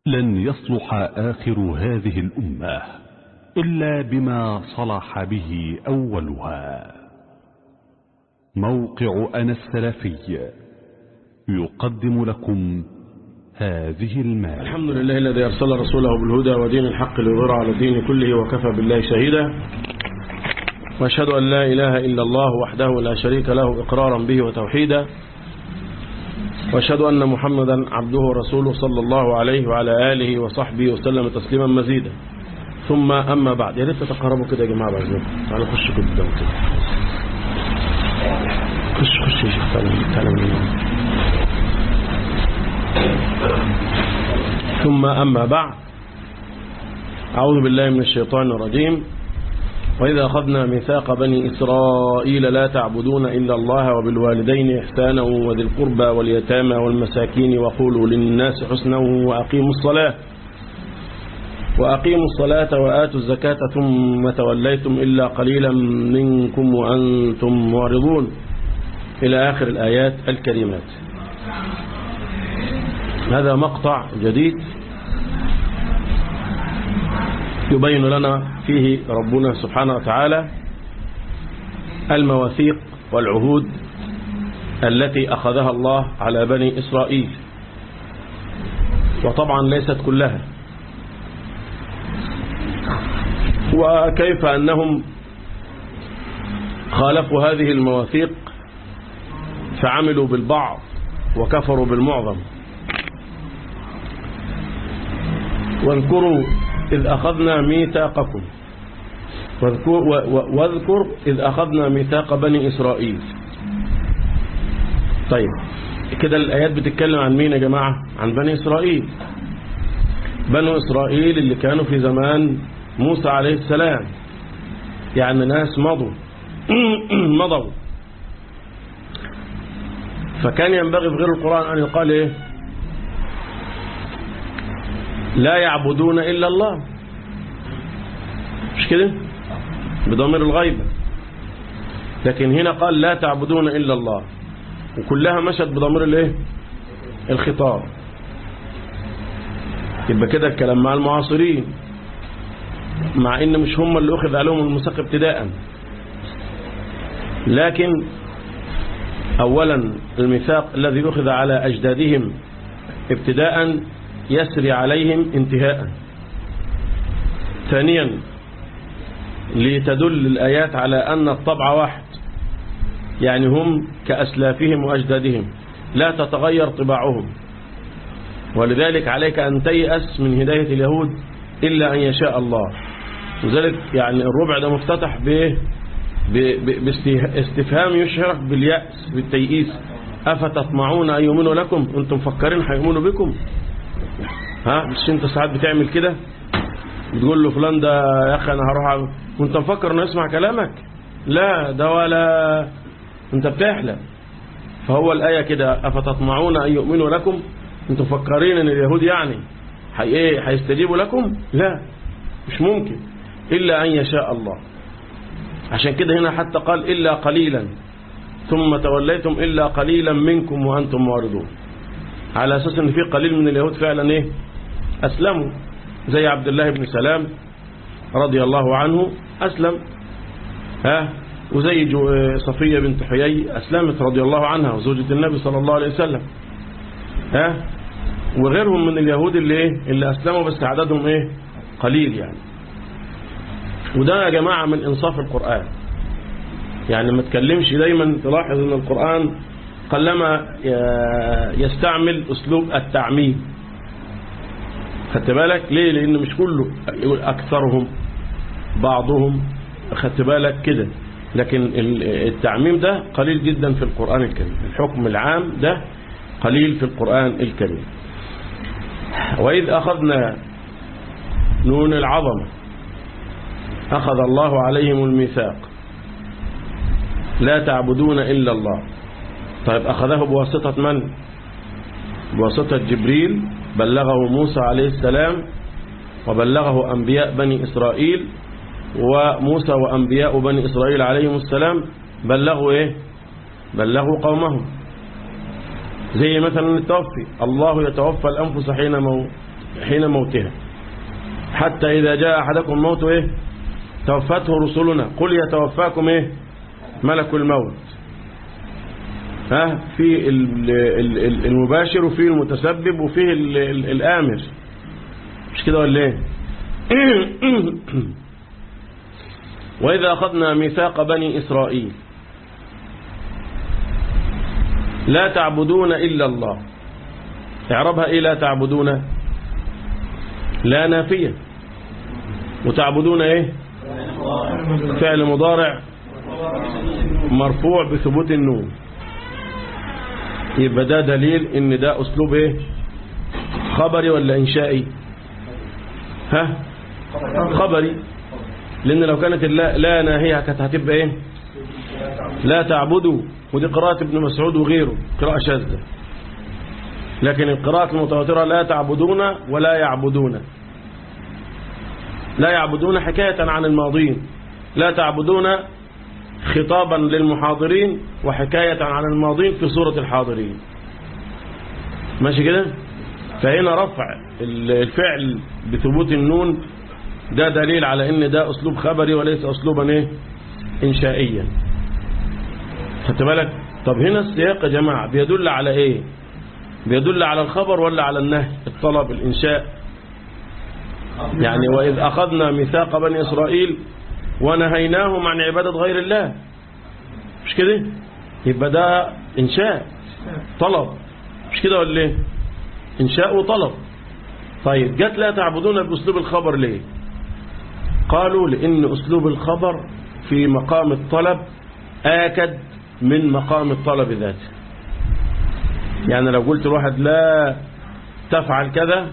لن يصلح آخر هذه الأمة إلا بما صلح به أولها موقع أنا السلفي يقدم لكم هذه المادة الحمد لله الذي أرسل رسوله بالهدى ودين الحق ليظهر على الدين كله وكفى بالله شهيدا وأشهد أن لا إله إلا الله وحده لا شريك له إقرارا به وتوحيدا وأشهد أن محمدا عبده ورسوله صلى الله عليه وعلى آله وصحبه وسلم تسليما مزيدا ثم أما بعد يا ريت تتقربوا كده يا جماعة بعد ذلك تعالوا خش كده قدام كده خش خش يا شيخ تعالوا تعالوا من هنا. ثم أما بعد أعوذ بالله من الشيطان الرجيم وإذا أخذنا ميثاق بني إسرائيل لا تعبدون إلا الله وبالوالدين إحسانا وذي القربى واليتامى والمساكين وقولوا للناس حسنا وأقيموا الصلاة وأقيموا الصلاة وآتوا الزكاة ثم توليتم إلا قليلا منكم وأنتم معرضون إلى آخر الآيات الكريمات هذا مقطع جديد يبين لنا فيه ربنا سبحانه وتعالى المواثيق والعهود التي أخذها الله على بني إسرائيل وطبعا ليست كلها وكيف أنهم خالفوا هذه المواثيق فعملوا بالبعض وكفروا بالمعظم واذكروا إذ أخذنا ميثاقكم واذكر, واذكر إذ أخذنا ميثاق بني إسرائيل طيب كده الآيات بتتكلم عن مين يا جماعة عن بني إسرائيل بنو إسرائيل اللي كانوا في زمان موسى عليه السلام يعني ناس مضوا مضوا فكان ينبغي في غير القرآن أن يقال إيه لا يعبدون إلا الله مش كده بضمير الغيبة لكن هنا قال لا تعبدون إلا الله وكلها مشت بضمير الايه الخطاب يبقى كده الكلام مع المعاصرين مع ان مش هم اللي اخذ عليهم المساق ابتداء لكن اولا الميثاق الذي اخذ على اجدادهم ابتداء يسري عليهم انتهاء ثانيا لتدل الآيات على أن الطبع واحد يعني هم كأسلافهم وأجدادهم لا تتغير طباعهم ولذلك عليك أن تيأس من هداية اليهود إلا أن يشاء الله وذلك يعني الربع ده مفتتح باستفهام يشعرك باليأس بالتيئيس أفتطمعون أن يؤمنوا لكم أنتم مفكرين هيؤمنوا بكم ها مش انت ساعات بتعمل كده بتقول له فلان ده يا اخي انا هروح وانت مفكر انه يسمع كلامك لا ده ولا انت بتحلم فهو الآية كده أفتطمعون أن يؤمنوا لكم انتم مفكرين ان اليهود يعني حي ايه هيستجيبوا لكم لا مش ممكن إلا أن يشاء الله عشان كده هنا حتى قال إلا قليلا ثم توليتم إلا قليلا منكم وأنتم معرضون على أساس ان في قليل من اليهود فعلا ايه أسلموا زي عبد الله بن سلام رضي الله عنه أسلم ها وزي صفية بنت حيي أسلمت رضي الله عنها وزوجة النبي صلى الله عليه وسلم ها وغيرهم من اليهود اللي ايه اللي أسلموا بس عددهم ايه قليل يعني وده يا جماعة من إنصاف القرآن يعني ما تكلمش دايما تلاحظ ان القرآن قلما يستعمل أسلوب التعميم خدت بالك ليه لأن مش كله يقول أكثرهم بعضهم خدت بالك كده لكن التعميم ده قليل جدا في القرآن الكريم الحكم العام ده قليل في القرآن الكريم وإذ أخذنا نون العظمة أخذ الله عليهم الميثاق لا تعبدون إلا الله طيب أخذه بواسطة من بواسطة جبريل بلغه موسى عليه السلام وبلغه أنبياء بني إسرائيل وموسى وأنبياء بني إسرائيل عليهم السلام بلغوا إيه بلغوا قومهم زي مثلا التوفي الله يتوفى الأنفس حين حين موتها حتى إذا جاء أحدكم الموت إيه توفته رسلنا قل يتوفاكم إيه ملك الموت ها في ال- ال- ال- المباشر وفي المتسبب وفي ال- ال- الآمر مش كده ولا ايه وإذا أخذنا ميثاق بني إسرائيل لا تعبدون إلا الله اعربها إيه لا تعبدون لا نافية وتعبدون إيه فعل مضارع مرفوع بثبوت النون يبقى ده دليل ان ده اسلوب ايه خبري ولا انشائي ها خبري لان لو كانت لا, لا ناهية كانت هتبقى ايه لا تعبدوا ودي قراءة ابن مسعود وغيره قراءة شاذة لكن القراءة المتواترة لا تعبدون ولا يعبدون لا يعبدون حكاية عن الماضين لا تعبدون خطابا للمحاضرين وحكاية عن الماضين في صورة الحاضرين ماشي كده فهنا رفع الفعل بثبوت النون ده دليل على ان ده اسلوب خبري وليس اسلوبا ايه انشائيا خدت بالك طب هنا السياق يا جماعة بيدل على ايه بيدل على الخبر ولا على النهي الطلب الانشاء يعني وإذ أخذنا ميثاق بني إسرائيل ونهيناهم عن عبادة غير الله مش كده يبقى ده إنشاء طلب مش كده ولا ايه إنشاء وطلب طيب جت لا تعبدون بأسلوب الخبر ليه قالوا لأن أسلوب الخبر في مقام الطلب آكد من مقام الطلب ذاته يعني لو قلت الواحد لا تفعل كذا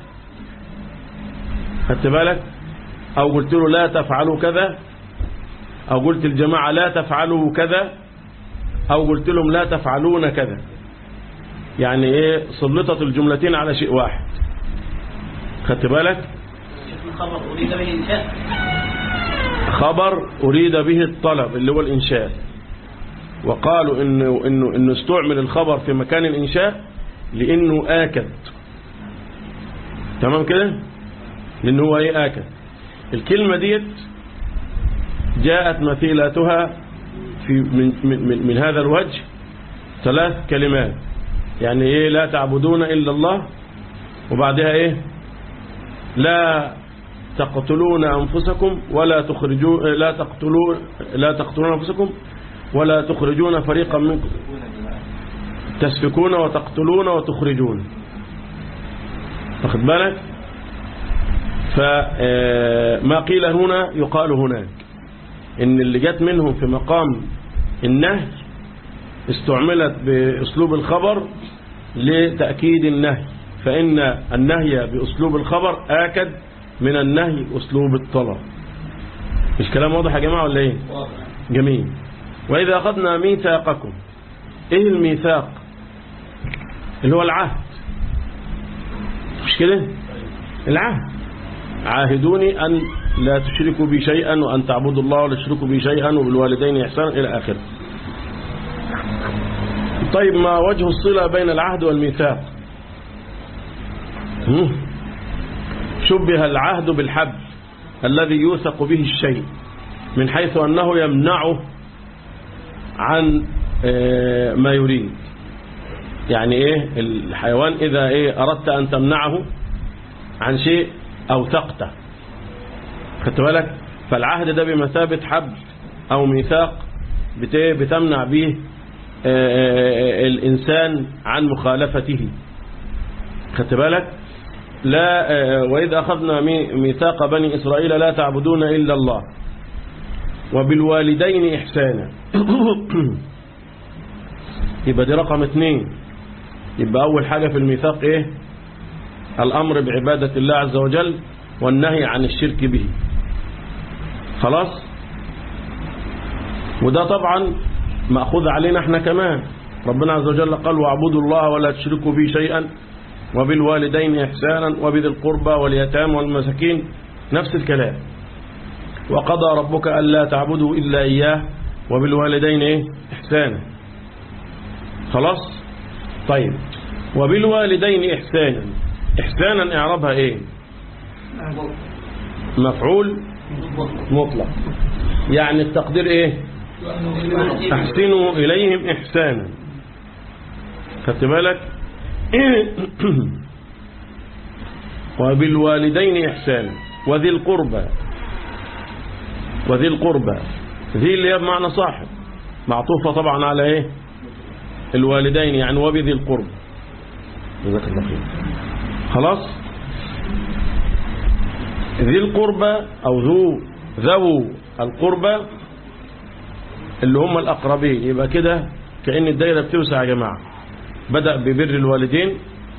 خدت بالك أو قلت له لا تفعلوا كذا أو قلت الجماعة لا تفعلوا كذا أو قلت لهم لا تفعلون كذا يعني إيه سلطت الجملتين على شيء واحد خدت بالك الخبر أريد به الإنشاء خبر أريد به الطلب اللي هو الإنشاء وقالوا إنه, إنه, إنه استعمل الخبر في مكان الإنشاء لأنه آكد تمام كده لأنه هو إيه آكد الكلمة ديت جاءت مثيلاتها في من, من, من هذا الوجه ثلاث كلمات يعني إيه لا تعبدون إلا الله وبعدها إيه لا تقتلون أنفسكم ولا تخرجون لا تقتلون لا تقتلون أنفسكم ولا تخرجون فريقا منكم تسفكون وتقتلون وتخرجون واخد بالك فما قيل هنا يقال هناك ان اللي جت منهم في مقام النهي استعملت باسلوب الخبر لتأكيد النهي فإن النهي بأسلوب الخبر آكد من النهي أسلوب الطلب مش كلام واضح يا جماعة ولا ايه جميل وإذا أخذنا ميثاقكم ايه الميثاق اللي هو العهد مش كده العهد عاهدوني أن لا تشركوا بي شيئا وأن تعبدوا الله ولا تشركوا بي شيئا وبالوالدين إحسانا إلى آخره طيب ما وجه الصلة بين العهد والميثاق هم؟ شبه العهد بالحبل الذي يوثق به الشيء من حيث أنه يمنعه عن ما يريد يعني إيه الحيوان إذا إيه أردت أن تمنعه عن شيء أوثقته خدت بالك فالعهد ده بمثابة حبل أو ميثاق بتمنع به الإنسان عن مخالفته خدت بالك لا وإذا أخذنا ميثاق بني إسرائيل لا تعبدون إلا الله وبالوالدين إحسانا يبقى دي رقم اثنين يبقى أول حاجة في الميثاق إيه الأمر بعبادة الله عز وجل والنهي عن الشرك به خلاص وده طبعا مأخوذ علينا احنا كمان ربنا عز وجل قال واعبدوا الله ولا تشركوا به شيئا وبالوالدين إحسانا وبذي القربى واليتامى والمساكين نفس الكلام وقضى ربك ألا تعبدوا إلا إياه وبالوالدين إيه؟ إحسانا خلاص طيب وبالوالدين إحسانا إحسانا إعرابها إيه مفعول مطلق يعني التقدير إيه أحسنوا إليهم إحسانا خدت بالك وبالوالدين إحسانا وذي القربى وذي القربى ذي اللي هي بمعنى صاحب معطوفة طبعا على إيه الوالدين يعني وبذي القربى جزاك الله خير خلاص ذي القربى أو ذو ذو القربى اللي هم الأقربين يبقى كده كأن الدايرة بتوسع يا جماعة بدأ ببر الوالدين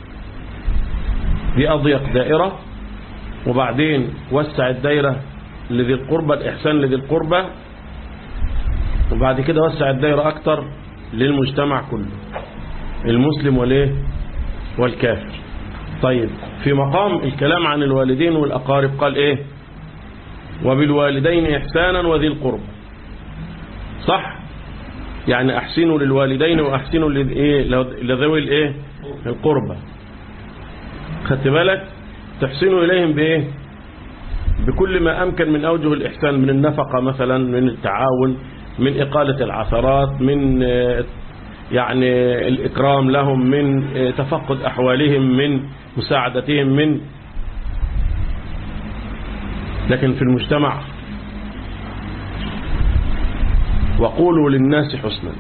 دي أضيق دائرة وبعدين وسع الدايرة لذي القربى الإحسان لذي القربى وبعد كده وسع الدايرة أكتر للمجتمع كله المسلم والإيه والكافر طيب في مقام الكلام عن الوالدين والأقارب قال إيه وبالوالدين إحسانا وذي القربى صح يعني أحسنوا للوالدين وأحسنوا للإيه لذوي الإيه القربى خدت بالك تحسنوا إليهم بإيه بكل ما أمكن من أوجه الإحسان من النفقة مثلا من التعاون من إقالة العثرات من يعني الإكرام لهم من تفقد أحوالهم من مساعدتهم من لكن في المجتمع وقولوا للناس حسنا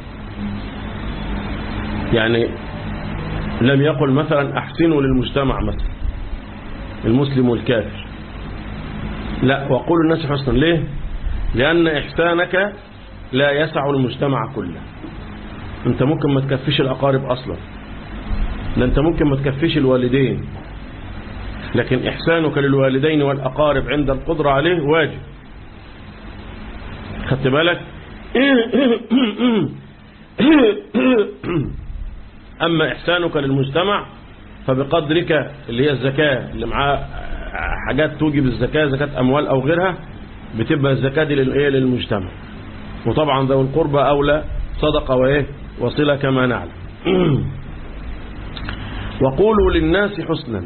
يعني لم يقل مثلا أحسنوا للمجتمع مثلا المسلم والكافر لا وقولوا للناس حسنا ليه لأن إحسانك لا يسع المجتمع كله انت ممكن ما تكفيش الأقارب أصلا ده انت ممكن ما تكفيش الوالدين لكن إحسانك للوالدين والأقارب عند القدرة عليه واجب خدت بالك أما إحسانك للمجتمع فبقدرك اللي هي الزكاة اللي معاه حاجات توجب الزكاة زكاة أموال أو غيرها بتبقى الزكاة دي للإيه للمجتمع وطبعا ذوي القربى أولى صدقة وإيه وصلة كما نعلم وقولوا للناس حسنا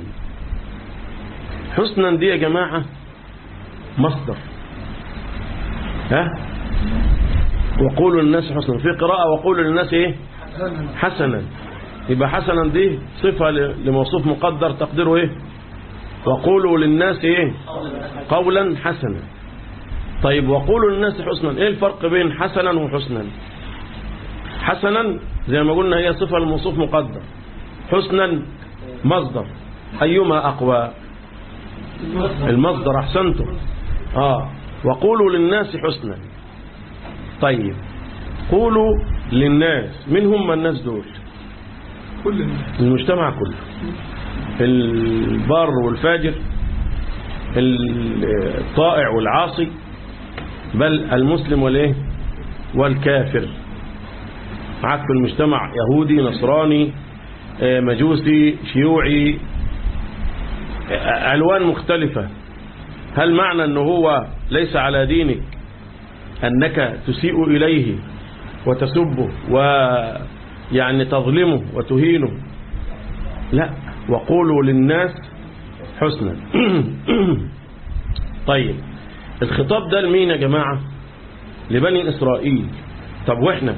حسنا دي يا جماعة مصدر ها وقولوا للناس حسنا في قراءة وقولوا للناس ايه حسنا يبقى حسنا دي صفة لموصوف مقدر تقديره ايه وقولوا للناس ايه قولا حسنا طيب وقولوا للناس حسنا ايه الفرق بين حسنا وحسنا حسنا زي ما قلنا هي صفة لموصوف مقدر حسنا مصدر أيما أقوى المصدر أحسنتم آه وقولوا للناس حسنا طيب قولوا للناس من هم الناس دول كل الناس المجتمع كله البار والفاجر الطائع والعاصي بل المسلم والايه والكافر معاك في المجتمع يهودي نصراني آه، مجوسي شيوعي آه، ألوان مختلفة هل معنى أنه هو ليس على دينك أنك تسيء إليه وتسبه ويعني تظلمه وتهينه لا وقولوا للناس حسنا طيب الخطاب ده لمين يا جماعة لبني إسرائيل طب وإحنا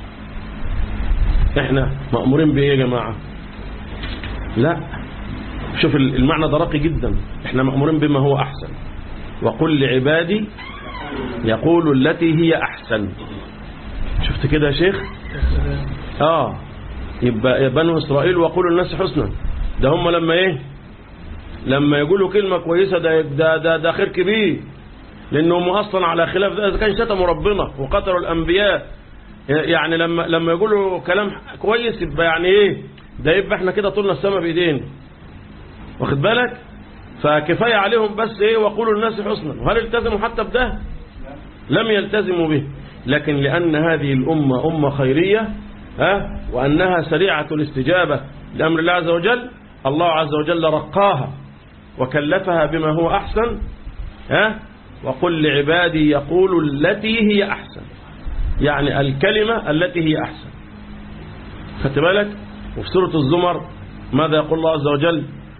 إحنا مأمورين بإيه يا جماعة لا شوف المعنى ده راقي جدا إحنا مأمورين بما هو أحسن وقل لعبادي يقول التي هي أحسن شفت كده يا شيخ آه يبقى يا بنو إسرائيل وقولوا الناس حسنا ده هم لما إيه لما يقولوا كلمة كويسة ده ده ده, ده خير كبير لأنهم أصلا على خلاف ده إذا كان شتموا ربنا وقتلوا الأنبياء يعني لما لما يقولوا كلام كويس يبقى يعني إيه ده يبقى إحنا كده طولنا السما بإيدينا واخد بالك فكفاية عليهم بس إيه وقولوا الناس حسنا وهل التزموا حتى بده لم يلتزموا به لكن لأن هذه الأمة أمة خيرية ها وأنها سريعة الاستجابة لأمر الله عز وجل الله عز وجل رقاها وكلفها بما هو أحسن ها وقل لعبادي يقول التي هي أحسن يعني الكلمة التي هي أحسن خدت بالك وفي سورة الزمر ماذا يقول الله عز وجل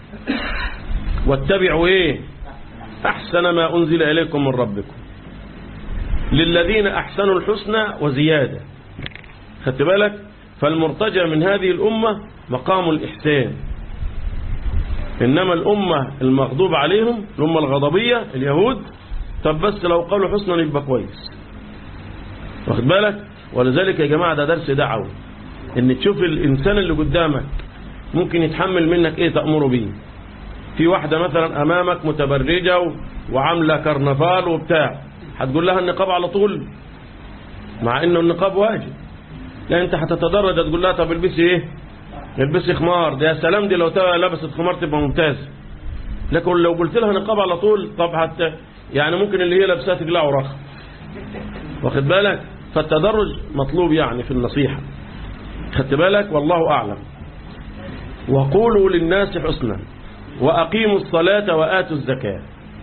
واتبعوا ايه احسن ما انزل اليكم من ربكم للذين احسنوا الحسنى وزيادة خدت بالك فالمرتجى من هذه الامة مقام الاحسان انما الامة المغضوب عليهم الامة الغضبية اليهود طب بس لو قالوا حسنا يبقى كويس واخد بالك ولذلك يا جماعة ده درس دعوي ان تشوف الانسان اللي قدامك ممكن يتحمل منك ايه تأمره بيه في واحدة مثلا امامك متبرجة و- وعاملة كرنفال وبتاع هتقول لها النقاب على طول مع انه النقاب واجب لا انت هتتدرج تقول لها طب البسي ايه البسي خمار ده يا سلام دي لو تا- لبست خمار تبقى ممتاز لكن لو قلت لها نقاب على طول طب حتى يعني ممكن اللي هي لابساه تقلع وراها واخد بالك فالتدرج مطلوب يعني في النصيحة خدت بالك والله أعلم وقولوا للناس حسنا وأقيموا الصلاة وآتوا الزكاة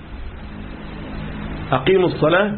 أقيموا الصلاة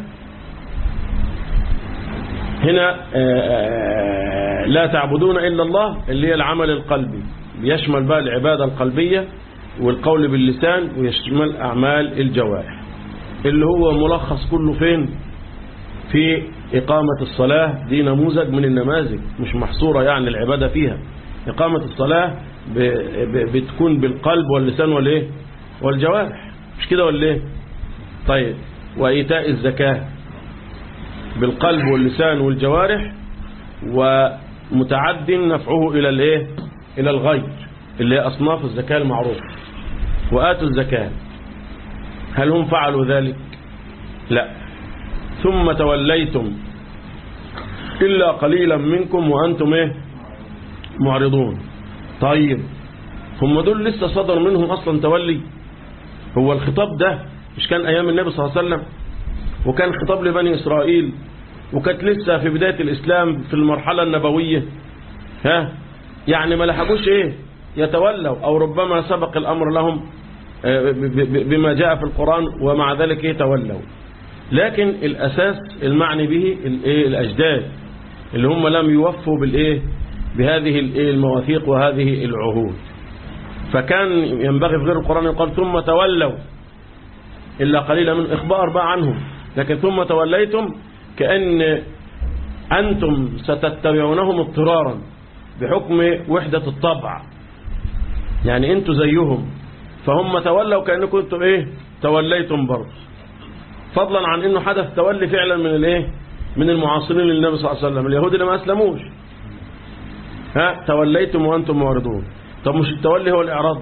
هنا آه، لا تعبدون إلا الله اللي هي العمل القلبي بيشمل بقى العبادة القلبية والقول باللسان ويشمل أعمال الجوارح اللي هو ملخص كله فين في إقامة الصلاة دي نموذج من النماذج مش محصورة يعني العبادة فيها إقامة الصلاة ب... ب... بتكون بالقلب واللسان والإيه والجوارح مش كده ولا إيه طيب وإيتاء الزكاة بالقلب واللسان والجوارح ومتعد نفعه إلى الإيه إلى الغير اللي هي أصناف الزكاة المعروفة وآتوا الزكاة هل هم فعلوا ذلك لا ثم توليتم إلا قليلا منكم وأنتم إيه معرضون طيب هم دول لسه صدر منهم أصلا تولي هو الخطاب ده مش كان أيام النبي صلى الله عليه وسلم وكان خطاب لبني إسرائيل وكانت لسه في بداية الإسلام في المرحلة النبوية ها يعني ما لحقوش إيه يتولوا أو ربما سبق الأمر لهم آه، ب- ب- بما جاء في القرآن ومع ذلك إيه تولوا لكن الأساس المعني به الإيه الأجداد اللي هم لم يوفوا بالإيه بهذه الإيه المواثيق وهذه العهود فكان ينبغي في غير القرآن يقال ثم تولوا إلا قليلا من إخبار بقى عنهم لكن ثم توليتم كأن أنتم ستتبعونهم اضطرارا بحكم وحدة الطبع يعني أنتم زيهم فهم تولوا كأنكم أنتم إيه توليتم برضه فضلا عن أنه حدث تولي فعلا من الإيه من المعاصرين للنبي صلى الله عليه وسلم اليهود اللي ما أسلموش ها توليتم وأنتم معرضون طب مش التولي هو الإعراض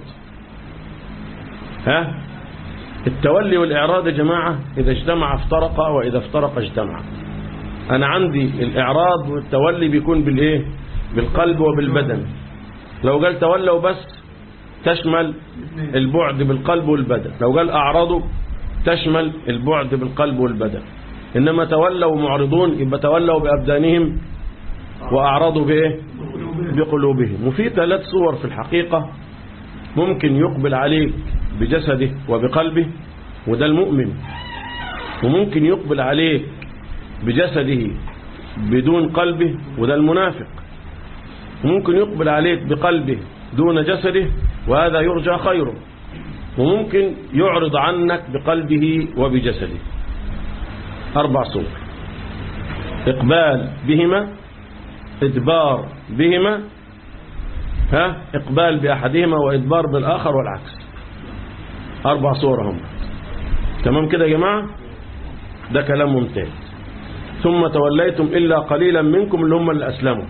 ها التولي والإعراض يا جماعة إذا اجتمع افترق وإذا افترق اجتمع أنا عندي الإعراض والتولي بيكون بالإيه بالقلب وبالبدن لو قال تولوا بس تشمل البعد بالقلب والبدن لو قال أعرضوا تشمل البعد بالقلب والبدن إنما تولوا معرضون يبقى تولوا بأبدانهم وأعرضوا بإيه بقلوبهم وفي ثلاث صور في الحقيقة ممكن يقبل عليك بجسده وبقلبه وده المؤمن وممكن يقبل عليك بجسده بدون قلبه وده المنافق وممكن يقبل عليك بقلبه دون جسده وهذا يرجى خيره وممكن يعرض عنك بقلبه وبجسده أربع صور إقبال بهما إدبار بهما ها إقبال بأحدهما وإدبار بالآخر والعكس أربع صور هم تمام كده يا جماعة ده كلام ممتاز ثم توليتم إلا قليلا منكم اللي هم اللي أسلموا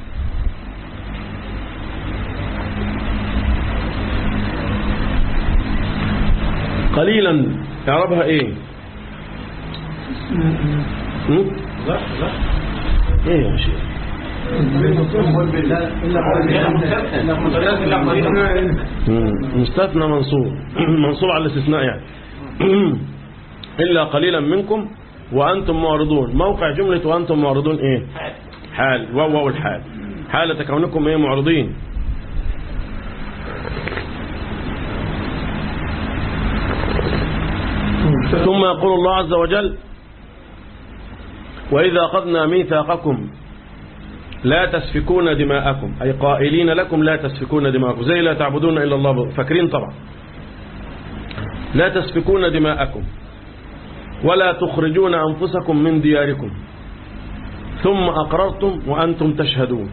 قليلا اعربها ايه م? ايه يا شيخ مم. مستثنى منصوب منصوب على الاستثناء يعني إلا قليلا منكم وأنتم معرضون موقع جملة وأنتم معرضون إيه حال واو الحال حالة كونكم إيه معرضين ثم يقول الله عز وجل وإذا أخذنا ميثاقكم لا تسفكون دماءكم أي قائلين لكم لا تسفكون دماءكم زي لا تعبدون إلا الله فاكرين طبعا لا تسفكون دماءكم ولا تخرجون أنفسكم من دياركم ثم أقررتم وأنتم تشهدون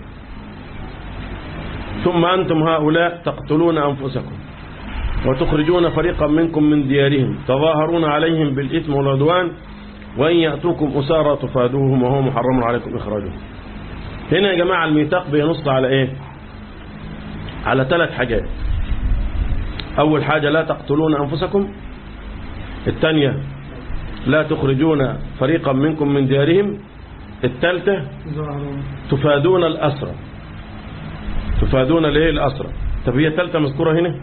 ثم أنتم هؤلاء تقتلون أنفسكم وتخرجون فريقا منكم من ديارهم تظاهرون عليهم بالإثم والعدوان وإن يأتوكم أسارى تفادوهم وهو محرم عليكم إخراجهم هنا يا جماعة الميثاق بينص على إيه على ثلاث حاجات أول حاجة لا تقتلون أنفسكم الثانية لا تخرجون فريقا منكم من ديارهم الثالثة ظهروا تفادون الأسرى تفادون الايه الأسرى طب هي الثالثة مذكورة هنا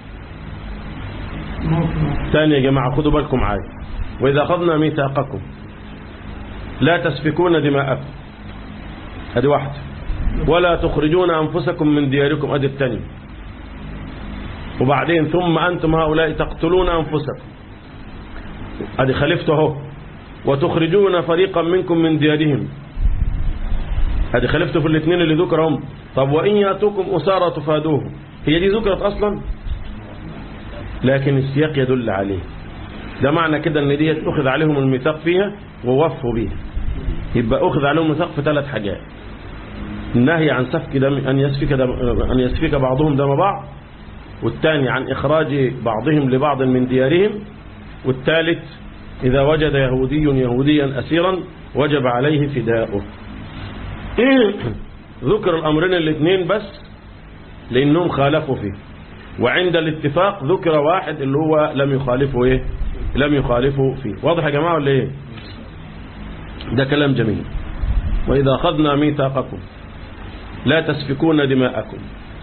موقف ثاني يا جماعة خدوا بالكم معايا وإذا أخذنا ميثاقكم لا تسفكون دماءكم هذه واحدة ولا تخرجون أنفسكم من دياركم هذه الثانية وبعدين ثم أنتم هؤلاء تقتلون أنفسكم هذه خلفته اهو وتخرجون فريقا منكم من ديارهم هذه خلفته في الاثنين اللي ذكرهم طب وإن يأتوكم أسارى تفادوهم هي دي ذكرت أصلا لكن السياق يدل عليه ده معنى كده ان دي اخذ عليهم الميثاق فيها ووفوا بيها يبقى اخذ عليهم الميثاق في ثلاث حاجات النهي عن سفك دم ان يسفك دم ان يسفك بعضهم دم بعض والثاني عن اخراج بعضهم لبعض من ديارهم والثالث اذا وجد يهودي يهوديا اسيرا وجب عليه فداؤه ذكر الامرين الاثنين بس لانهم خالفوا فيه وعند الاتفاق ذكر واحد اللي هو لم يخالفه ايه لم يخالفه فيه واضح يا جماعة ولا ايه ده كلام جميل وإذا أخذنا ميثاقكم لا تسفكون دماءكم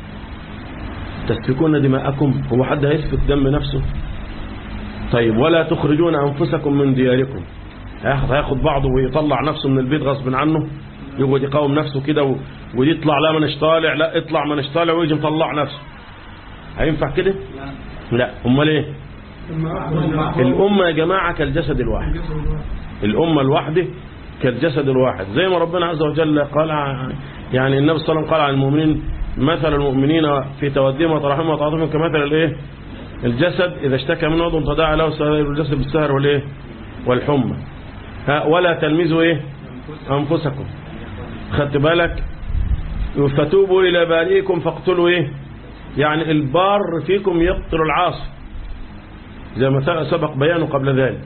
تسفكون دماءكم هو حد هيسفك دم نفسه طيب ولا تخرجون أنفسكم من دياركم هياخد هياخد بعضه ويطلع نفسه من البيت غصب عنه يقعد يقاوم نفسه كده و- ودي يطلع لا منش طالع لا اطلع منش طالع ويجي مطلع نفسه هينفع كده لا امال ايه لما أخرج الأمة يا جماعة كالجسد الواحد الجسد الواحد. الأمة الواحدة كالجسد الواحد زي ما ربنا عز وجل قال عن- يعني النبي صلى الله عليه وسلم قال عن المؤمنين مثل المؤمنين في توديهم وترحمهم وتعاطفهم كمثل الايه الجسد إذا اشتكى من عضو تداعى له سائر الجسد بالسهر والايه والحمى ها ولا تلمزوا ايه أنفسكم خدت بالك فتوبوا إلى بارئكم فاقتلوا ايه يعني البار فيكم يقتل العاصي زي ما سبق بيانه قبل ذلك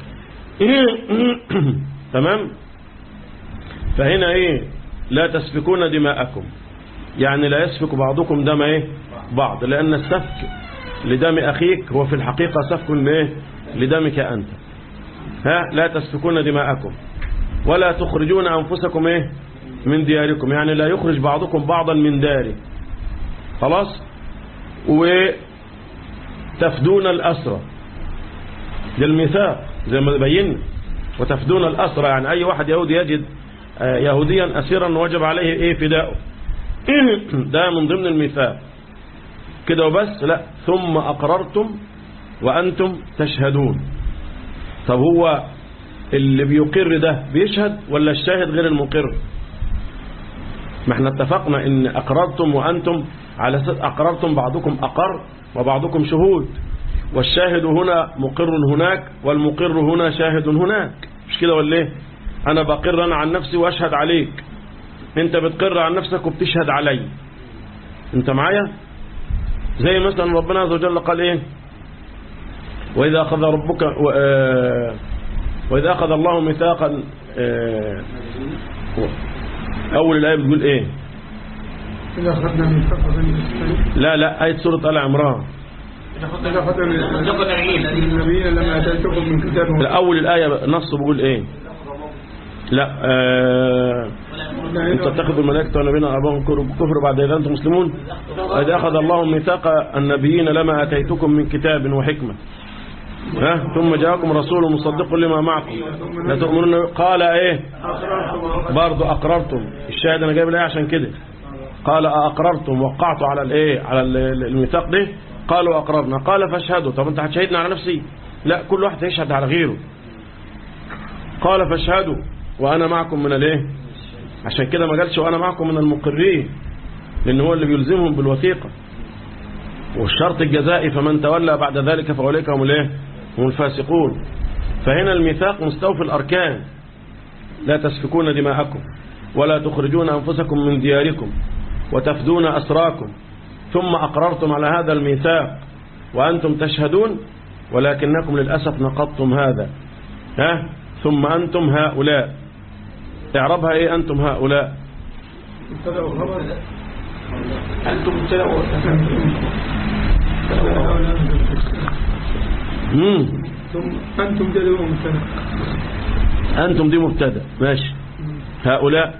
تمام فهنا ايه لا تسفكون دماءكم يعني لا يسفك بعضكم دم ايه بعض لان السفك لدم اخيك هو في الحقيقة سفك ايه لدمك انت ها لا تسفكون دماءكم ولا تخرجون انفسكم ايه من دياركم يعني لا يخرج بعضكم بعضا من داره خلاص وتفدون الأسرى ده الميثاق زي ما بينا وتفدون الأسرى يعني أي واحد يهودي يجد آه، يهوديا أسيرا وجب عليه إيه فداؤه ده من ضمن الميثاق كده وبس لا ثم أقررتم وأنتم تشهدون طب هو اللي بيقر ده بيشهد ولا الشاهد غير المقر ما احنا اتفقنا ان اقررتم وانتم على اساس اقررتم بعضكم اقر وبعضكم شهود والشاهد هنا مقر هناك والمقر هنا شاهد هناك مش كده ولا ايه انا بقر انا عن نفسي واشهد عليك انت بتقر عن نفسك وبتشهد علي انت معايا زي مثلا ربنا عز وجل قال ايه واذا اخذ ربك و- آه، واذا اخذ الله ميثاقا آه، اول الايه بتقول ايه إذا أخذنا ميثاق بني إسرائيل لا لا آية سورة آل عمران إذا أخذنا ميثاق من النبيين لما أتيتكم من كتاب لا، أول الآية نص بيقول إيه لا آه أن تتخذوا الملائكة والنبيين أربابا كفر بعد إذا أنتم مسلمون إذا أخذ الله ميثاق النبيين لما أتيتكم من كتاب وحكمة ها ثم جاءكم رسول مصدق لما معكم لا تؤمنون قال إيه برضو أقررتم الشاهد أنا جايب الآية عشان كده قال أقررتم وقعتوا على الإيه على ال- الميثاق ده قالوا أقررنا قال فاشهدوا طب أنت هتشهدنا على نفسي لا كل واحد هيشهد على غيره قال فاشهدوا وأنا معكم من الايه عشان كده ما قالش وأنا معكم من المقرين لأن هو اللي بيلزمهم بالوثيقة والشرط الجزائي فمن تولى بعد ذلك فأولئك هم الايه هم الفاسقون فهنا الميثاق مستوفي الأركان لا تسفكون دماءكم ولا تخرجون أنفسكم من دياركم وتفدون أسراكم ثم أقررتم على هذا الميثاق وأنتم تشهدون ولكنكم للأسف نقضتم هذا ها ثم أنتم هؤلاء اعربها ايه أنتم هؤلاء مبتدا وخبر أنتم مبتدأ مم. ثم انتم جدوا مبتدا أنتم دي مبتدا ماشي هؤلاء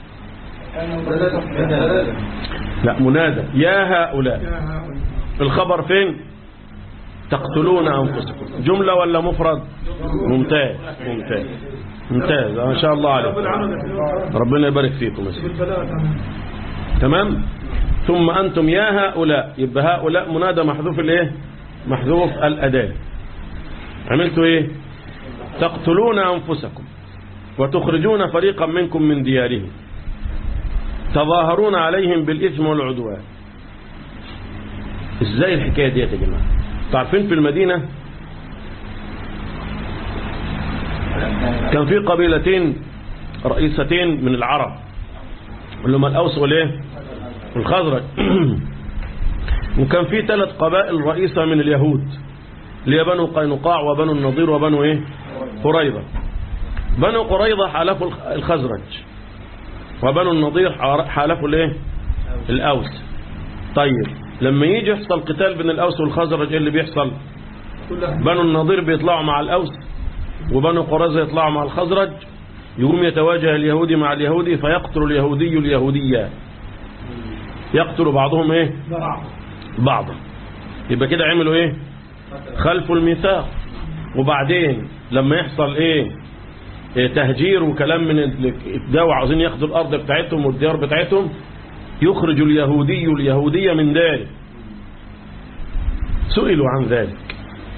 لا منادى يا هؤلاء يا هؤلاء الخبر فين تقتلون أنفسكم جملة ولا مفرد ممتاز ممتاز ممتاز ما شاء الله رب عليكم العالمين ربنا يبارك فيكم يا سيدي. بالبلاغة تمام. تمام ثم أنتم يا هؤلاء يبقى هؤلاء منادى محذوف الايه محذوف الأداة عملتوا ايه تقتلون أنفسكم وتخرجون فريقا منكم من ديارهم تظاهرون عليهم بالإثم والعدوان ازاي الحكاية دي يا جماعة تعرفين في المدينة كان في قبيلتين رئيستين من العرب اللي هم الأوس والايه والخزرج وكان في ثلاث قبائل رئيسة من اليهود اللي هي بنو قينقاع وبنو النضير وبنو ايه قريظة بنو قريظة حالفوا الخ- الخزرج وبنو النضير حار- حالفوا الايه الأوس طيب لما يجي يحصل قتال بين الأوس والخزرج ايه اللي بيحصل كلها بنو النضير بيطلعوا مع الأوس وبنو قريظة يطلعوا مع الخزرج يقوم يتواجه اليهودي مع اليهودي فيقتل اليهودي اليهودية يقتل بعضهم ايه ضرع بعضا يبقى كده عملوا ايه خلفوا الميثاق وبعدين لما يحصل ايه, إيه تهجير وكلام من الدواء عاوزين ياخدوا الارض بتاعتهم والديار بتاعتهم يخرج اليهودي اليهودية من داره سئلوا عن ذلك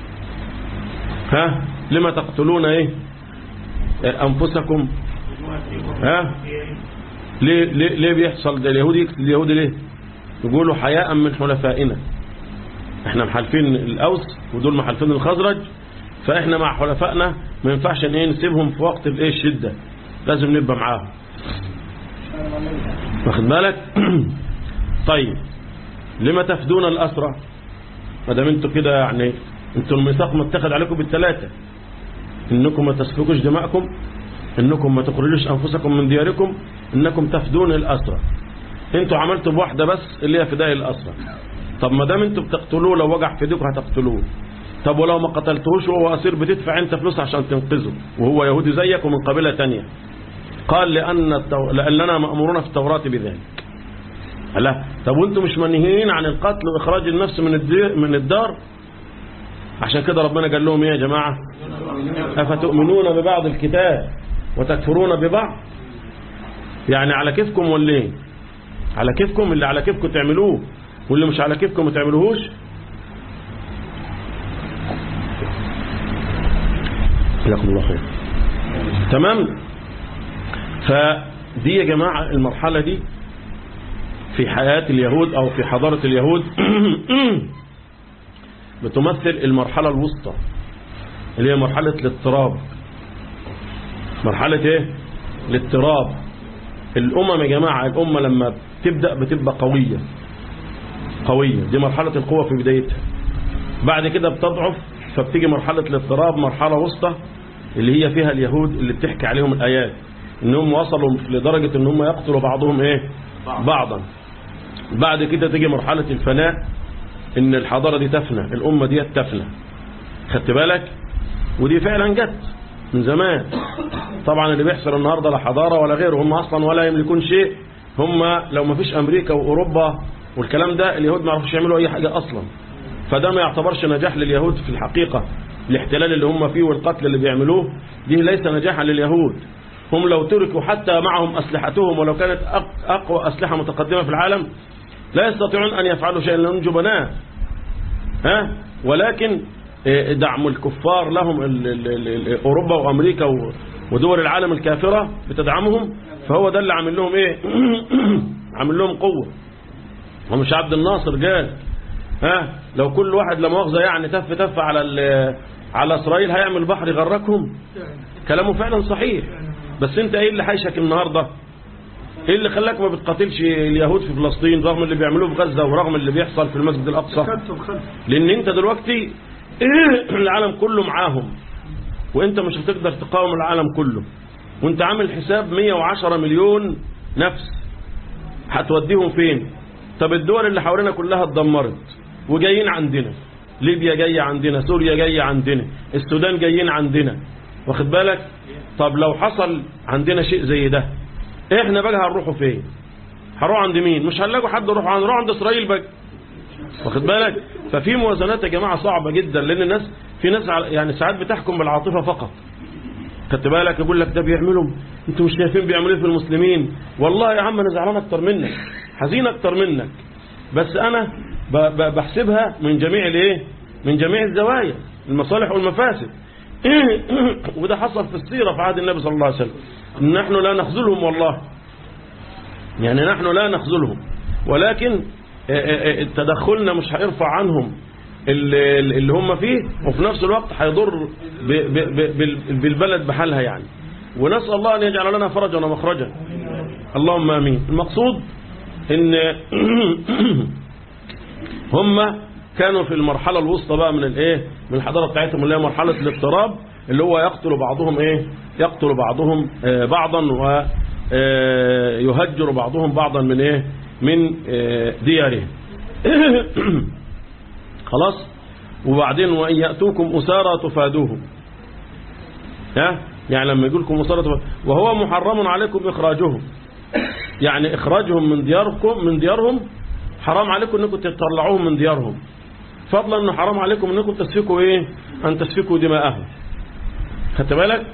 ها لما تقتلون ايه إيه، انفسكم ها ليه, ليه, ليه بيحصل ده اليهودي يقتل اليهودي ليه يقولوا حياء من حلفائنا احنا محالفين الاوس ودول محالفين الخزرج فاحنا مع حلفائنا ما ينفعش ان ايه نسيبهم في وقت الايه الشده لازم نبقى معاهم واخد بالك طيب لما تفدون الاسرى ما دام انتوا كده يعني انتوا الميثاق متخذ عليكم بالثلاثه انكم ما تسفكوش دماءكم انكم ما تخرجوش انفسكم من دياركم انكم تفدون الاسرى انتوا عملتوا بواحده بس اللي هي فداء الاسرى طب ما دام انتوا بتقتلوه لو وجع في ايديكم هتقتلوه طب ولو ما قتلتوش وهو اسير بتدفع انت فلوس عشان تنقذه وهو يهودي زيك ومن قبيله تانية قال لان التو... لاننا مامورون في التوراه بذلك لا طب وانتوا مش منهيين عن القتل واخراج النفس من الدير من الدار عشان كده ربنا قال لهم ايه يا جماعه افتؤمنون ببعض الكتاب وتكفرون ببعض يعني على كيفكم ولا ايه على كيفكم اللي على كيفكم تعملوه واللي مش على كيفكم ما تعملوهوش جزاكم الله خير تمام فدي يا جماعة المرحلة دي في حياة اليهود أو في حضارة اليهود بتمثل المرحلة الوسطى اللي هي مرحلة الاضطراب مرحلة ايه الاضطراب الأمم يا جماعة الأمة لما تبدأ بتبقى قوية قوية دي مرحلة القوة في بدايتها بعد كده بتضعف فبتيجي مرحلة الاضطراب مرحلة وسطى اللي هي فيها اليهود اللي بتحكي عليهم الآيات انهم وصلوا لدرجة ان هم يقتلوا بعضهم ايه بعضا بعد كده تيجي مرحلة الفناء ان الحضارة دي تفنى الأمة دي تفنى خدت بالك ودي فعلا جت من زمان طبعا اللي بيحصل النهاردة لا حضارة ولا غيره هم أصلا ولا يملكون شيء هم لو ما فيش أمريكا وأوروبا والكلام ده اليهود ما يعرفوش يعملوا أي حاجة أصلا فده ما يعتبرش نجاح لليهود في الحقيقة الاحتلال اللي هم فيه والقتل اللي بيعملوه دي ليس نجاحا لليهود هم لو تركوا حتى معهم أسلحتهم ولو كانت أق- أقوى أسلحة متقدمة في العالم لا يستطيعون أن يفعلوا شيئا لأنهم جبناء ها ولكن إيه، دعم الكفار لهم ال- ال- ال- ال- أوروبا وأمريكا و- ودول العالم الكافرة بتدعمهم فهو ده اللي عامل لهم ايه عامل لهم قوة ومش عبد الناصر قال ها لو كل واحد لا مؤاخذة يعني تف تف على ال- على اسرائيل هيعمل بحر يغرقهم كلامه فعلا صحيح بس انت ايه اللي حيشك النهارده ايه اللي خلاك ما بتقاتلش اليهود في فلسطين رغم اللي بيعملوه في غزة ورغم اللي بيحصل في المسجد الاقصى خلف خلف لان انت دلوقتي العالم كله معاهم وانت مش هتقدر تقاوم العالم كله وانت عامل حساب 110 مليون نفس هتوديهم فين طب الدول اللي حوالينا كلها اتدمرت وجايين عندنا ليبيا جاية عندنا سوريا جاية عندنا السودان جايين عندنا واخد بالك طب لو حصل عندنا شيء زي ده احنا بقى هنروحوا فين هنروح عند مين مش هنلاقوا حد يروح عند نروح عند اسرائيل بقى واخد بالك ففي موازنات يا جماعة صعبة جدا لان الناس في ناس ع- يعني ساعات بتحكم بالعاطفة فقط خدت بالك يقول لك ده بيعملوا انتوا مش شايفين بيعملوا ايه في المسلمين والله يا عم انا زعلان اكتر منك حزين اكتر منك بس انا ب- ب- بحسبها من جميع الايه من جميع الزوايا المصالح والمفاسد وده حصل في السيرة في عهد النبي صلى الله عليه وسلم نحن لا نخذلهم والله يعني نحن لا نخذلهم ولكن آه، آه، آه، تدخلنا مش هيرفع عنهم اللي اللي هم فيه وفي نفس الوقت هيضر ب- ب- ب- بال- بالبلد بحالها يعني ونسأل الله أن يجعل لنا فرجا ومخرجا اللهم آمين المقصود ان هم كانوا في المرحلة الوسطى بقى من الايه من الحضارة بتاعتهم اللي هي مرحلة الاضطراب اللي هو يقتل بعضهم ايه يقتل بعضهم آه، بعضا ويهجر بعضهم بعضا من ايه من آه، ديارهم خلاص وبعدين وإن يأتوكم أسارى تفادوهم ها يعني لما يقول لكم أسارى تفادوهم وهو محرم عليكم إخراجهم يعني إخراجهم من دياركم من ديارهم حرام عليكم أنكم تطلعوهم من ديارهم فضلا أنه حرام عليكم أنكم تسفكوا إيه أن تسفكوا دماءهم خدت بالك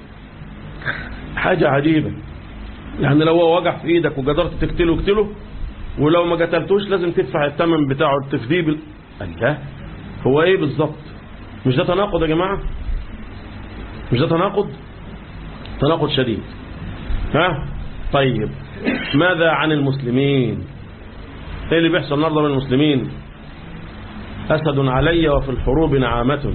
حاجة عجيبة يعني لو هو وجع في إيدك وقدرت تقتله اقتله ولو ما قتلتوش لازم تدفع الثمن بتاعه التفديب الله هو ايه بالظبط مش ده تناقض يا جماعة مش ده تناقض تناقض شديد ها طيب ماذا عن المسلمين ايه اللي بيحصل النهارده بين المسلمين اسد علي وفي الحروب نعامة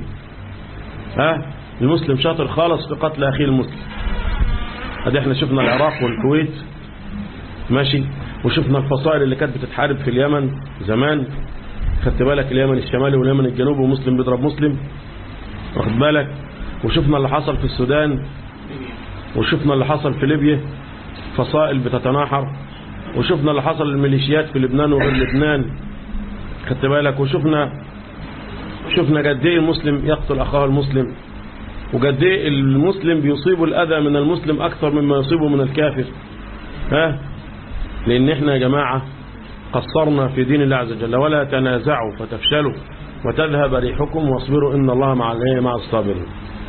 ها المسلم شاطر خالص في قتل اخيه المسلم ادي احنا شفنا العراق والكويت ماشي وشفنا الفصائل اللي كانت بتتحارب في اليمن زمان خدت بالك اليمن الشمالي واليمن الجنوبي ومسلم بيضرب مسلم واخد بالك وشفنا اللي حصل في السودان وشفنا اللي حصل في ليبيا فصائل بتتناحر وشفنا اللي حصل للميليشيات في لبنان وغير لبنان خدت بالك وشفنا شفنا قد ايه المسلم يقتل اخاه المسلم وقد ايه المسلم بيصيب الاذى من المسلم اكثر مما يصيبه من الكافر ها لان احنا يا جماعه قصرنا في دين الله عز وجل ولا تنازعوا فتفشلوا وتذهب ريحكم واصبروا إن الله مع الايه مع الصابرين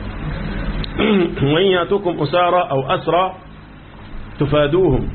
وإن يأتوكم أسارى أو أسرى تفادوهم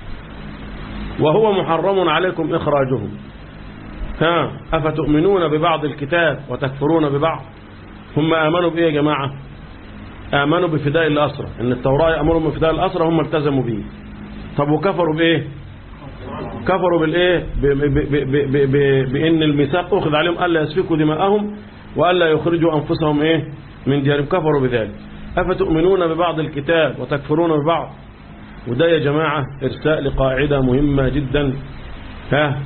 وهو محرم عليكم إخراجهم ها أفتؤمنون ببعض الكتاب وتكفرون ببعض هم آمنوا بإيه يا جماعة آمنوا بفداء الأسرى إن التوراة يأمرهم بفداء الأسرى هم التزموا به طب وكفروا بإيه كفروا بالايه ب- ب- ب- ب- ب- ب- بان الميثاق اخذ عليهم الا يسفكوا دماءهم والا يخرجوا انفسهم ايه من ديارهم كفروا بذلك افتؤمنون ببعض الكتاب وتكفرون ببعض وده يا جماعه ارساء لقاعده مهمه جدا ها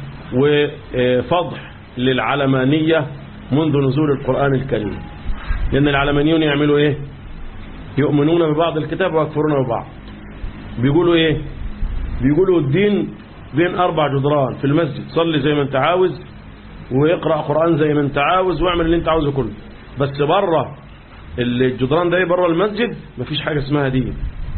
وفضح للعلمانيه منذ نزول القران الكريم لان العلمانيون يعملوا ايه يؤمنون ببعض الكتاب ويكفرون ببعض بيقولوا ايه بيقولوا الدين بين أربع جدران في المسجد صلي زي ما انت عاوز واقرأ قرآن زي ما انت عاوز واعمل اللي انت عاوزه كله بس بره الجدران ده بره المسجد مفيش حاجة اسمها دين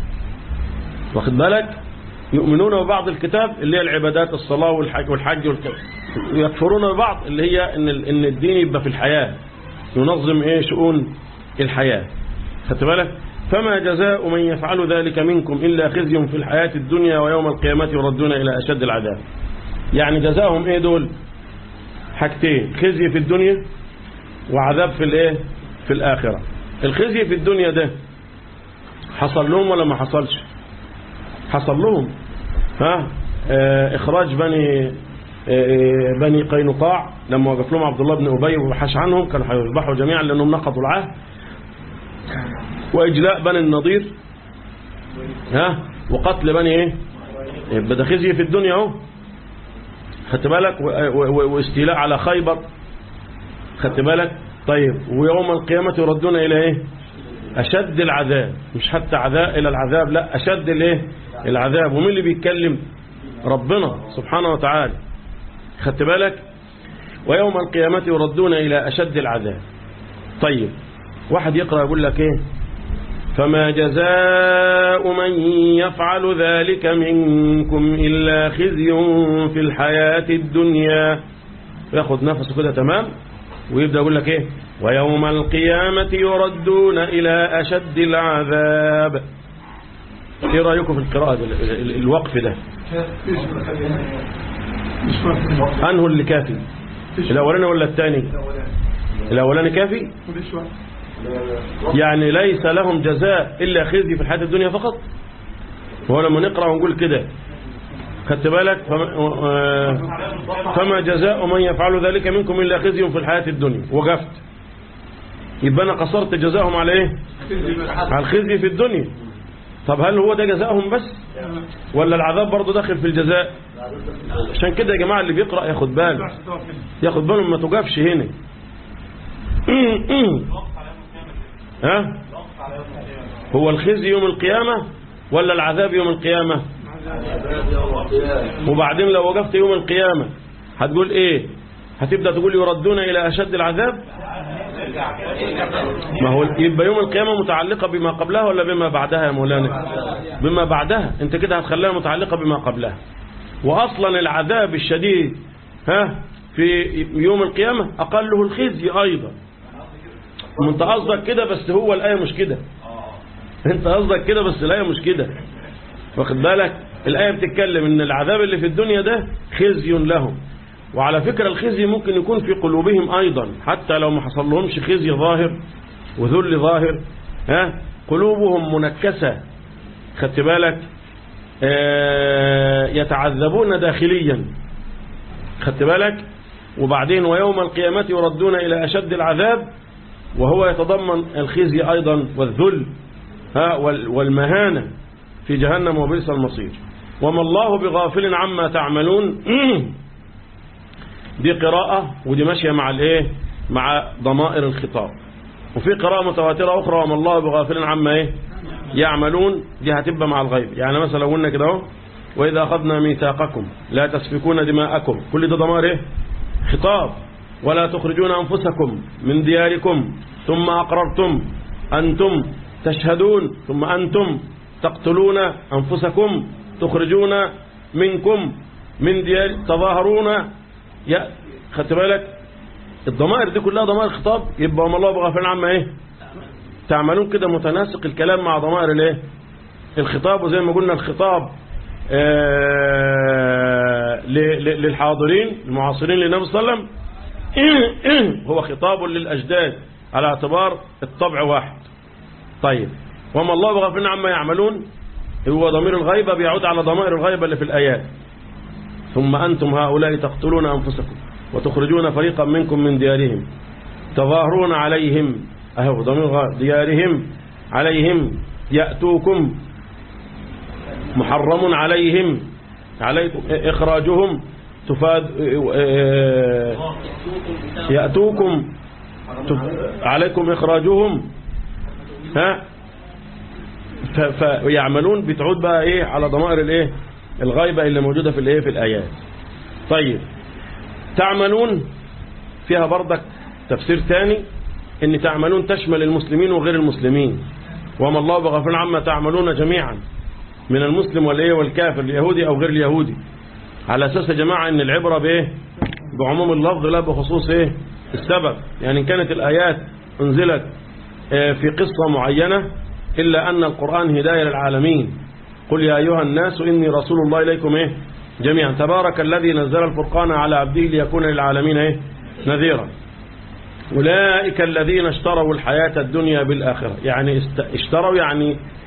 واخد بالك يؤمنون ببعض الكتاب اللي هي العبادات الصلاة والحج والحج والكتاب ويكفرون ببعض اللي هي ان ال- ان الدين يبقى في الحياة ينظم ايه شؤون الحياة خدت بالك فما جزاء من يفعل ذلك منكم إلا خزي في الحياة الدنيا ويوم القيامة يردون إلى أشد العذاب يعني جزاهم إيه دول حاجتين خزي في الدنيا وعذاب في الإيه في الآخرة الخزي في الدنيا ده حصل لهم ولا ما حصلش حصل لهم ها آه إخراج بني آه بني قينقاع لما وقف لهم عبد الله بن أبي وحش عنهم كانوا هيذبحوا جميعا لأنهم نقضوا العهد وإجلاء بني النضير ها وقتل بني ايه يبقى ده خزي في الدنيا اهو خدت بالك و- و- واستيلاء على خيبر خدت بالك طيب ويوم القيامة يردون إلى إيه أشد العذاب مش حتى عذاب إلى العذاب لا أشد الإيه العذاب ومين اللي بيتكلم ربنا سبحانه وتعالى خدت بالك ويوم القيامة يردون إلى أشد العذاب طيب واحد يقرأ يقول لك إيه فما جزاء من يفعل ذلك منكم إلا خزي في الحياة الدنيا ياخد نفسه كده تمام ويبدأ يقول لك ايه ويوم القيامة يردون إلى أشد العذاب ايه رأيكم في القراءة ال- ال- ال- الوقف ده أنه اللي كافي الأولاني ولا الثاني الأولاني كافي يعني ليس لهم جزاء إلا خزي في الحياة الدنيا فقط هو لما نقرأ ونقول كده خدت بالك فما, آه، فما جزاء من يفعل ذلك منكم إلا خزي في الحياة الدنيا وقفت يبقى أنا قصرت جزاءهم على إيه على الخزي في الدنيا طب هل هو ده جزاءهم بس ولا العذاب برضه داخل في الجزاء عشان كده يا جماعة اللي بيقرأ ياخد باله ياخد باله ما تقفش هنا ها هو الخزي يوم القيامة ولا العذاب يوم القيامة وبعدين لو وقفت يوم القيامة هتقول ايه هتبدأ تقول يردون إلى أشد العذاب ما هو يبقى يوم القيامة متعلقة بما قبلها ولا بما بعدها يا مولانا بما بعدها انت كده هتخليها متعلقة بما قبلها وأصلا العذاب الشديد ها في يوم القيامة أقله الخزي أيضا وانت قصدك كده بس هو الآية مش كده انت قصدك كده بس الآية مش كده واخد بالك الآية بتتكلم ان العذاب اللي في الدنيا ده خزي لهم وعلى فكرة الخزي ممكن يكون في قلوبهم أيضا حتى لو ما حصل لهمش خزي ظاهر وذل ظاهر ها قلوبهم منكسة خدت بالك آه يتعذبون داخليا خدت بالك وبعدين ويوم القيامة يردون إلى أشد العذاب وهو يتضمن الخزي أيضا والذل ها وال- والمهانة في جهنم وبئس المصير وما الله بغافل عما تعملون دي قراءة ودي ماشية مع الايه مع ضمائر الخطاب وفي قراءة متواترة أخرى وما الله بغافل عما ايه يعملون دي هتبقى مع الغيب يعني مثلا لو قلنا كده اهو وإذا أخذنا ميثاقكم لا تسفكون دماءكم كل ده ضمائر ايه خطاب ولا تخرجون أنفسكم من دياركم ثم أقررتم أنتم تشهدون ثم أنتم تقتلون أنفسكم تخرجون منكم من ديار تظاهرون يا خدت بالك الضمائر دي كلها ضمائر خطاب يبقى وما الله بغافل عما ايه تعملون كده متناسق الكلام مع ضمائر الايه الخطاب وزي ما قلنا الخطاب آه ل- ل- للحاضرين المعاصرين للنبي صلى الله عليه وسلم هو خطاب للأجداد على اعتبار الطبع واحد طيب وما الله بغافل عما يعملون هو ضمير الغيبة بيعود على ضمائر الغيبة اللي في الآيات ثم أنتم هؤلاء تقتلون أنفسكم وتخرجون فريقا منكم من ديارهم تظاهرون عليهم أهو ضمير غ- ديارهم عليهم يأتوكم محرم عليهم عليكم إخراجهم تفاد آه، يأتوكم تف- عليكم إخراجهم ها ف- فيعملون بتعود بقى ايه على ضمائر الايه الغيبة اللي موجودة في الايه في الآيات طيب تعملون فيها برضك تفسير ثاني ان تعملون تشمل المسلمين وغير المسلمين وما الله بغفل عما تعملون جميعا من المسلم والايه والكافر اليهودي او غير اليهودي على اساس يا جماعه ان العبره بايه بعموم اللفظ لا بخصوص ايه السبب يعني إن كانت الايات انزلت آه، في قصه معينه الا ان القران هدايه للعالمين قل يا ايها الناس اني رسول الله اليكم ايه جميعا تبارك الذي نزل الفرقان على عبده ليكون للعالمين ايه نذيرا أولئك الذين اشتروا الحياة الدنيا بالآخرة يعني است- اشتروا يعني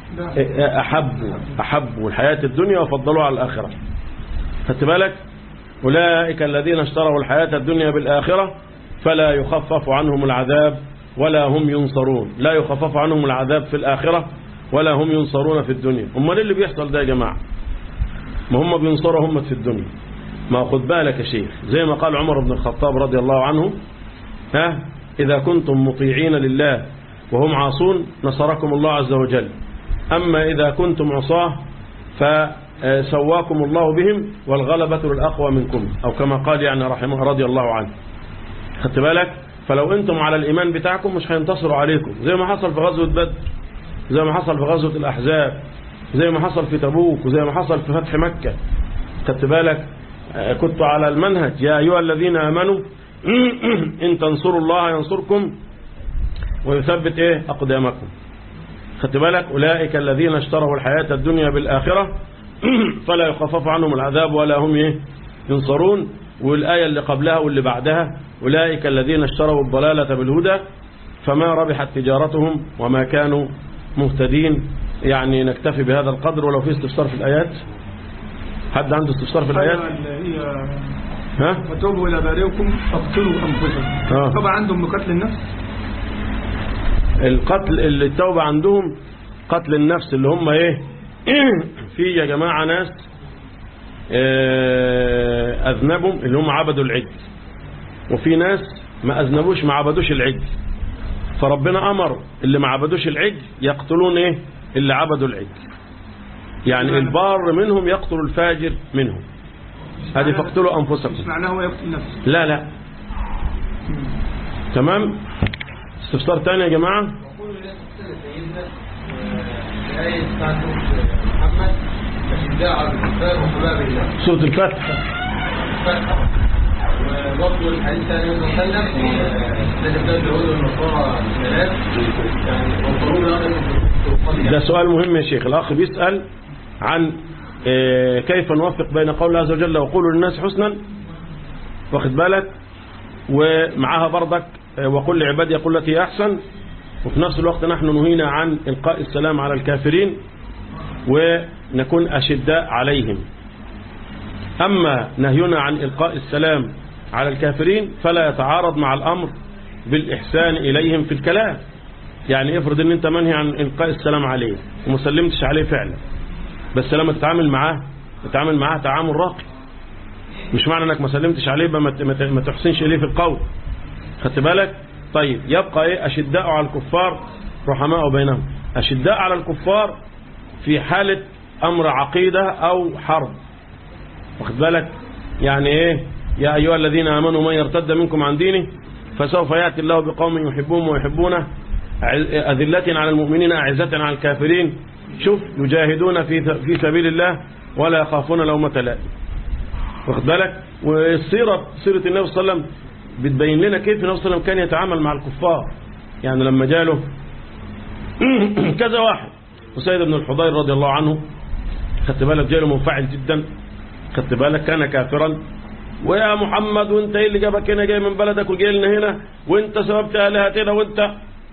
أحبوا أحبوا الحياة الدنيا وفضلوها على الآخرة خدت بالك أولئك الذين اشتروا الحياة الدنيا بالآخرة فلا يخفف عنهم العذاب ولا هم ينصرون لا يخفف عنهم العذاب في الآخرة ولا هم ينصرون في الدنيا امال اللي بيحصل ده يا جماعة ما هم بينصروا هم في الدنيا ما خد بالك يا شيخ زي ما قال عمر بن الخطاب رضي الله عنه ها إذا كنتم مطيعين لله وهم عاصون نصركم الله عز وجل أما إذا كنتم عصاه فسواكم الله بهم والغلبة للأقوى منكم أو كما قال يعني رحمه رضي الله عنه خدت بالك فلو أنتم على الإيمان بتاعكم مش هينتصروا عليكم زي ما حصل في غزوة بدر زي ما حصل في غزوة الأحزاب زي ما حصل في تبوك وزي ما حصل في فتح مكة خدت بالك كنت على المنهج يا أيها الذين آمنوا إن تنصروا الله ينصركم ويثبت إيه أقدامكم خدت بالك أولئك الذين اشتروا الحياة الدنيا بالآخرة فلا يخفف عنهم العذاب ولا هم إيه ينصرون والآية اللي قبلها واللي بعدها أولئك الذين اشتروا الضلالة بالهدى فما ربحت تجارتهم وما كانوا مهتدين يعني نكتفي بهذا القدر ولو في استفسار في الآيات حد عنده استفسار في الآيات اللي هي ها وتوبوا إلى بارئكم فاقتلوا أنفسكم آه. طبعا عندهم قتل النفس القتل اللي التوبة عندهم قتل النفس اللي هم ايه في يا جماعة ناس آه، أذنبوا اللي هم عبدوا العجل وفي ناس ما أذنبوش ما عبدوش العجل فربنا أمر اللي ما عبدوش العجل يقتلون ايه اللي عبدوا العجل يعني البار منهم يقتل الفاجر منهم هذه فاقتلوا أنفسكم مش معناه هو يقتل نفسه لا لا تمام استفسار تاني يا جماعة يقول الناس كده سيدنا آه، الآية بتاعت محمد أشداء على الكفار وقلوب بالله سورة الفتح وبرضه الحديث عن النبي صلى الله عليه وسلم آه، لا تبدأ اليهود والنصارى الثلاث يعني وقلوب الأرض ده سؤال مهم يا شيخ الأخ بيسأل عن آه، كيف نوفق بين قول الله عز وجل وقولوا للناس حسنا واخد بالك ومعها برضك آه، وقل لعبادي يقول التي هي أحسن وفي نفس الوقت نحن نهينا عن إلقاء السلام على الكافرين ونكون أشداء عليهم أما نهينا عن إلقاء السلام على الكافرين فلا يتعارض مع الأمر بالإحسان إليهم في الكلام يعني افرض ان انت منهي عن إلقاء السلام عليه وما سلمتش عليه فعلا بس لما تتعامل معاه تتعامل معاه تعامل راقي مش معنى انك ما سلمتش عليه يبقى ما ت- ما ت- ما تحسنش اليه في القول خدت بالك طيب يبقى ايه اشداء على الكفار رحماء بينهم اشداء على الكفار في حالة امر عقيدة او حرب واخد بالك يعني ايه يا ايها الذين امنوا من يرتد منكم عن دينه فسوف ياتي الله بقوم يحبهم ويحبونه أع- اذلة على المؤمنين اعزة على الكافرين شوف يجاهدون في في سبيل الله ولا يخافون لومة لائم واخد بالك والسيرة سيرة النبي صلى الله عليه وسلم بتبين لنا كيف النبي صلى الله عليه وسلم كان يتعامل مع الكفار يعني لما جاله كذا واحد وسيد بن الحضير رضي الله عنه خدت بالك جاله منفعل جدا خدت بالك كان كافرا ويا محمد وانت ايه اللي جابك هنا جاي من بلدك وجاي لنا هنا وانت سببت الهتنا وانت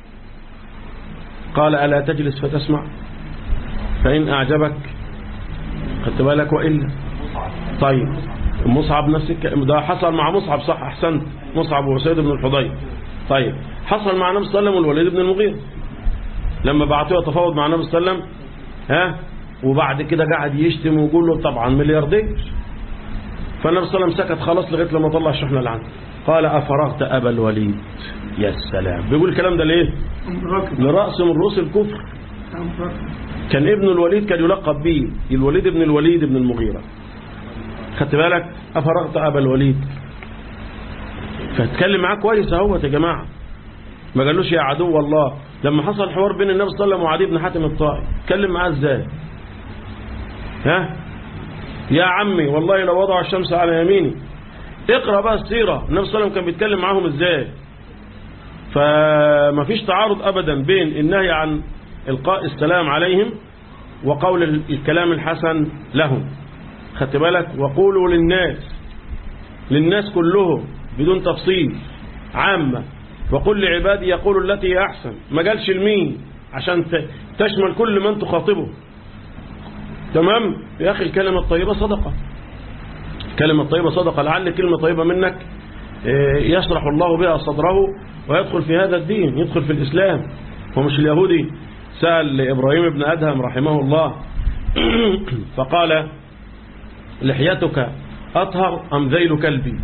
قال الا تجلس فتسمع فان اعجبك خدت بالك والا طيب مصعب نفس الك- ده حصل مع مصعب صح احسنت مصعب وسيد بن الحضير طيب حصل مع النبي صلى الله عليه وسلم والوليد بن المغيرة لما بعتوه يتفاوض مع النبي صلى الله عليه وسلم ها وبعد كده قعد يشتم ويقول له طبعا ملياردير فالنبي صلى الله عليه وسلم سكت خلاص لغايه لما طلع الشحنه اللي عنده قال افرغت ابا الوليد يا سلام بيقول الكلام ده ليه راكب لراس من رؤوس الكفر راكب. كان ابن الوليد كان يلقب به الوليد بن الوليد بن المغيرة خدت بالك أفرغت أبا الوليد فاتكلم معاه كويس اهوت يا جماعة ما قالوش يا عدو الله لما حصل حوار بين النبي صلى الله عليه وسلم وعدي بن حاتم الطائي اتكلم معاه ازاي ها يا عمي والله لو وضعوا الشمس على يميني اقرا بقى السيرة النبي صلى الله عليه وسلم كان بيتكلم معاهم ازاي فما فيش تعارض ابدا بين النهي عن القاء السلام عليهم وقول الكلام الحسن لهم خدت بالك وقولوا للناس للناس كلهم بدون تفصيل عامة وقل لعبادي يقولوا التي هي أحسن ما قالش لمين عشان ت- تشمل كل من تخاطبه تمام يا أخي الكلمة الطيبة صدقة الكلمة الطيبة صدقة لعل كلمة طيبة منك آه، يشرح الله بها صدره ويدخل في هذا الدين يدخل في الإسلام هو مش اليهودي سأل إبراهيم بن أدهم رحمه الله فقال لحيتك أطهر أم ذيل كلبي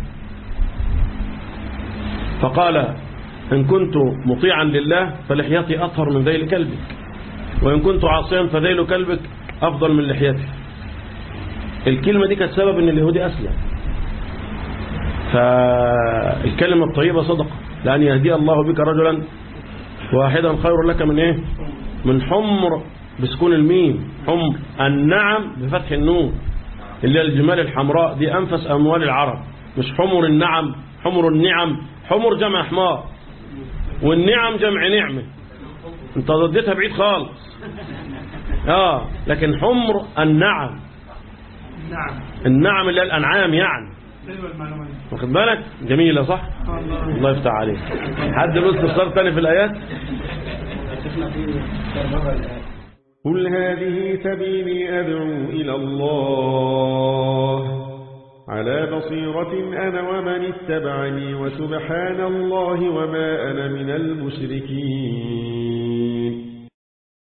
فقال إن كنت مطيعا لله فلحيتي أطهر من ذيل كلبك وإن كنت عاصيا فذيل كلبك أفضل من لحيتي الكلمة دي كانت سبب أن اليهودي أسلم فالكلمة الطيبة صدقة لأن يهدي الله بك رجلا واحدا خير لك من إيه من حمر بسكون الميم حمر النعم بفتح النون اللي هي الجمال الحمراء دي أنفس أموال العرب مش حمر النعم حمر النعم حمر جمع حمار والنعم جمع نعمة انت ضديتها بعيد خالص اه لكن حمر النعم نعم النعم اللي هي الأنعام يعني حلوة المعلومات واخد بالك جميلة صح الله يفتح عليك حد له استفسار تاني في الآيات قل هذه سبيلي أدعو إلى الله على بصيرة أنا ومن اتبعني وسبحان الله وما أنا من المشركين